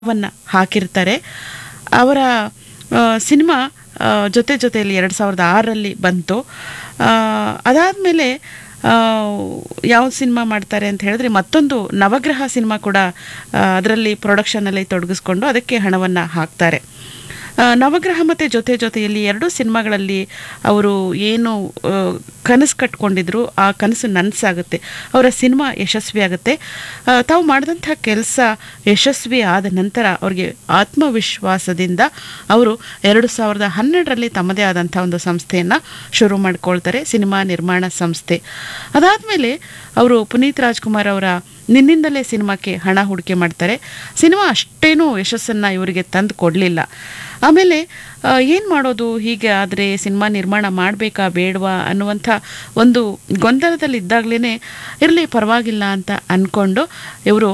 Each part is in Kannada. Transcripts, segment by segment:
ವನ್ನ ಹಾಕಿರ್ತಾರೆ ಅವರ ಆ, ಸಿನಿಮಾ ಆ, ಜೊತೆ ಜೊತೆಯಲ್ಲಿ ಎರಡು ಸಾವಿರದ ಆರರಲ್ಲಿ ಬಂತು ಅದಾದಮೇಲೆ ಯಾವ ಸಿನಿಮಾ ಮಾಡ್ತಾರೆ ಅಂತ ಹೇಳಿದ್ರೆ ಮತ್ತೊಂದು ನವಗ್ರಹ ಸಿನಿಮಾ ಕೂಡ ಅದರಲ್ಲಿ ಪ್ರೊಡಕ್ಷನಲ್ಲಿ ತೊಡಗಿಸ್ಕೊಂಡು ಅದಕ್ಕೆ ಹಣವನ್ನು ಹಾಕ್ತಾರೆ ಆ, ನವಗ್ರಹ ಮತ್ತು ಜೊತೆ ಜೊತೆಯಲ್ಲಿ ಎರಡೂ ಸಿನಿಮಾಗಳಲ್ಲಿ ಅವರು ಏನು ಆ, ಕನಸು ಕಟ್ಕೊಂಡಿದ್ರು ಆ ಕನಸು ನನಸಾಗುತ್ತೆ ಅವರ ಸಿನಿಮಾ ಯಶಸ್ವಿ ಆಗುತ್ತೆ ಆ, ತಾವು ಮಾಡಿದಂಥ ಕೆಲಸ ಯಶಸ್ವಿ ಆದ ನಂತರ ಅವ್ರಿಗೆ ಆತ್ಮವಿಶ್ವಾಸದಿಂದ ಅವರು ಎರಡು ಸಾವಿರದ ಹನ್ನೆರಡರಲ್ಲಿ ತಮ್ಮದೇ ಆದಂಥ ಒಂದು ಸಂಸ್ಥೆಯನ್ನು ಶುರು ಮಾಡ್ಕೊಳ್ತಾರೆ ಸಿನಿಮಾ ನಿರ್ಮಾಣ ಸಂಸ್ಥೆ ಅದಾದಮೇಲೆ ಅವರು ಪುನೀತ್ ರಾಜ್ಕುಮಾರ್ ಅವರ ನಿನ್ನಿಂದಲೇ ಸಿನಿಮಾಕ್ಕೆ ಹಣ ಹೂಡಿಕೆ ಮಾಡ್ತಾರೆ ಸಿನಿಮಾ ಅಷ್ಟೇನೂ ಯಶಸ್ಸನ್ನು ಇವರಿಗೆ ತಂದು ಕೊಡಲಿಲ್ಲ ಆಮೇಲೆ ಏನು ಮಾಡೋದು ಹೀಗೆ ಆದರೆ ಸಿನಿಮಾ ನಿರ್ಮಾಣ ಮಾಡಬೇಕಾ ಬೇಡವಾ ಅನ್ನುವಂಥ ಒಂದು ಗೊಂದಲದಲ್ಲಿ ಇದ್ದಾಗಲೇ ಇರಲಿ ಪರವಾಗಿಲ್ಲ ಅಂತ ಅಂದ್ಕೊಂಡು ಇವರು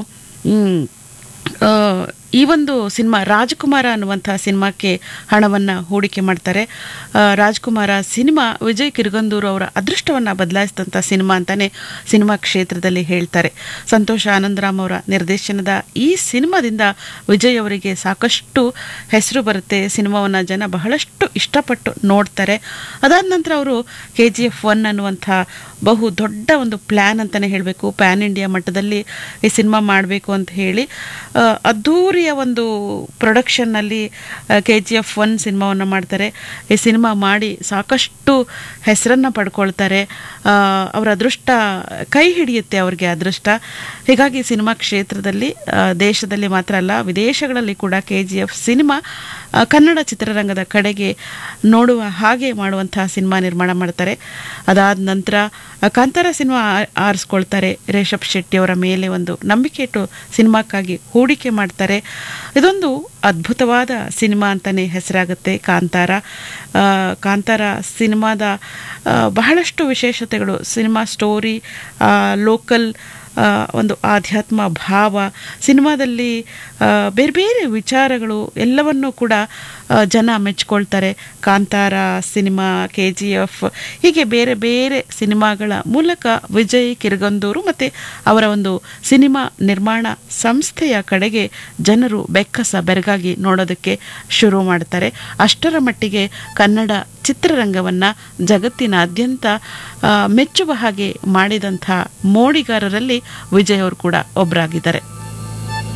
ಆ, ಈ ಒಂದು ಸಿನಿಮಾ ರಾಜಕುಮಾರ ಅನ್ನುವಂಥ ಸಿನಿಮಾಕ್ಕೆ ಹಣವನ್ನು ಹೂಡಿಕೆ ಮಾಡ್ತಾರೆ ಆ, ರಾಜ್ಕುಮಾರ ಸಿನಿಮಾ ವಿಜಯ್ ಕಿರ್ಗಂದೂರು ಅವರ ಅದೃಷ್ಟವನ್ನು ಬದಲಾಯಿಸಿದಂಥ ಸಿನಿಮಾ ಅಂತಾನೆ ಸಿನಿಮಾ ಕ್ಷೇತ್ರದಲ್ಲಿ ಹೇಳ್ತಾರೆ ಸಂತೋಷ ಆನಂದರಾಮ್ ಅವರ ನಿರ್ದೇಶನದ ಈ ಸಿನಿಮಾದಿಂದ ವಿಜಯ್ ಅವರಿಗೆ ಸಾಕಷ್ಟು ಹೆಸರು ಬರುತ್ತೆ ಸಿನಿಮಾವನ್ನು ಜನ ಬಹಳಷ್ಟು ಇಷ್ಟಪಟ್ಟು ನೋಡ್ತಾರೆ ಅದಾದ ನಂತರ ಅವರು ಕೆ ಜಿ ಎಫ್ ಒನ್ ಅನ್ನುವಂಥ ಬಹು ದೊಡ್ಡ ಒಂದು ಪ್ಲ್ಯಾನ್ ಅಂತಲೇ ಹೇಳಬೇಕು ಪ್ಯಾನ್ ಇಂಡಿಯಾ ಮಟ್ಟದಲ್ಲಿ ಈ ಸಿನಿಮಾ ಮಾಡಬೇಕು ಅಂತ ಹೇಳಿ ಆ, ಅದ್ಧೂರಿಯ ಒಂದು ಪ್ರೊಡಕ್ಷನ್ನಲ್ಲಿ ಕೆ ಜಿ ಎಫ್ ಒನ್ ಸಿನಿಮಾವನ್ನು ಮಾಡ್ತಾರೆ ಈ ಸಿನಿಮಾ ಮಾಡಿ ಸಾಕಷ್ಟು ಹೆಸರನ್ನು ಪಡ್ಕೊಳ್ತಾರೆ ಆ, ಅವರ ಅದೃಷ್ಟ ಕೈ ಹಿಡಿಯುತ್ತೆ ಅವ್ರಿಗೆ ಅದೃಷ್ಟ ಹೀಗಾಗಿ ಸಿನಿಮಾ ಕ್ಷೇತ್ರದಲ್ಲಿ ಆ, ದೇಶದಲ್ಲಿ ಮಾತ್ರ ಅಲ್ಲ ವಿದೇಶಗಳಲ್ಲಿ ಕೂಡ ಕೆ ಜಿ ಎಫ್ ಸಿನಿಮಾ ಆ, ಕನ್ನಡ ಚಿತ್ರರಂಗದ ಕಡೆಗೆ ನೋಡುವ ಹಾಗೆ ಮಾಡುವಂತಹ ಸಿನಿಮಾ ನಿರ್ಮಾಣ ಮಾಡ್ತಾರೆ ಅದಾದ ನಂತರ ಆ, ಕಾಂತಾರ ಸಿನಿಮಾ ಆ- ಆರಿಸ್ಕೊಳ್ತಾರೆ ರೇಷಬ್ ಶೆಟ್ಟಿ ಅವರ ಮೇಲೆ ಒಂದು ನಂಬಿಕೆ ಇಟ್ಟು ಸಿನಿಮಾಕ್ಕಾಗಿ ಹೂಡಿಕೆ ಮಾಡ್ತಾರೆ ಇದೊಂದು ಅದ್ಭುತವಾದ ಸಿನಿಮಾ ಅಂತಲೇ ಹೆಸರಾಗುತ್ತೆ ಕಾಂತಾರ ಆ, ಕಾಂತಾರ ಸಿನಿಮಾದ ಆ, ಬಹಳಷ್ಟು ವಿಶೇಷತೆಗಳು ಸಿನಿಮಾ ಸ್ಟೋರಿ ಲೋಕಲ್ ಆ, ಒಂದು ಆಧ್ಯಾತ್ಮ ಭಾವ ಸಿನಿಮಾದಲ್ಲಿ ಆ, ಬೇರೆ ಬೇರೆ ವಿಚಾರಗಳು ಎಲ್ಲವನ್ನೂ ಕೂಡ ಆ, ಜನ ಮೆಚ್ಕೊಳ್ತಾರೆ Kantara cinema K G F ಹೀಗೆ ಬೇರೆ ಬೇರೆ ಸಿನಿಮಾಗಳ ಮೂಲಕ ವಿಜಯ್ ಕಿರ್ಗಂದೂರು ಮತ್ತು ಅವರ ಒಂದು ಸಿನಿಮಾ ನಿರ್ಮಾಣ ಸಂಸ್ಥೆಯ ಕಡೆಗೆ ಜನರು ಬೆಕ್ಕಸ ಬೆರಗಾಗಿ ನೋಡೋದಕ್ಕೆ ಶುರು ಮಾಡ್ತಾರೆ ಅಷ್ಟರ ಮಟ್ಟಿಗೆ ಕನ್ನಡ ಚಿತ್ರರಂಗವನ್ನು ಜಗತ್ತಿನಾದ್ಯಂತ ಆ, ಮೆಚ್ಚುವ ಹಾಗೆ ಮಾಡಿದಂಥ ಮೋಡಿಗಾರರಲ್ಲಿ ವಿಜಯ್ ಅವರು ಕೂಡ ಒಬ್ಬರಾಗಿದ್ದಾರೆ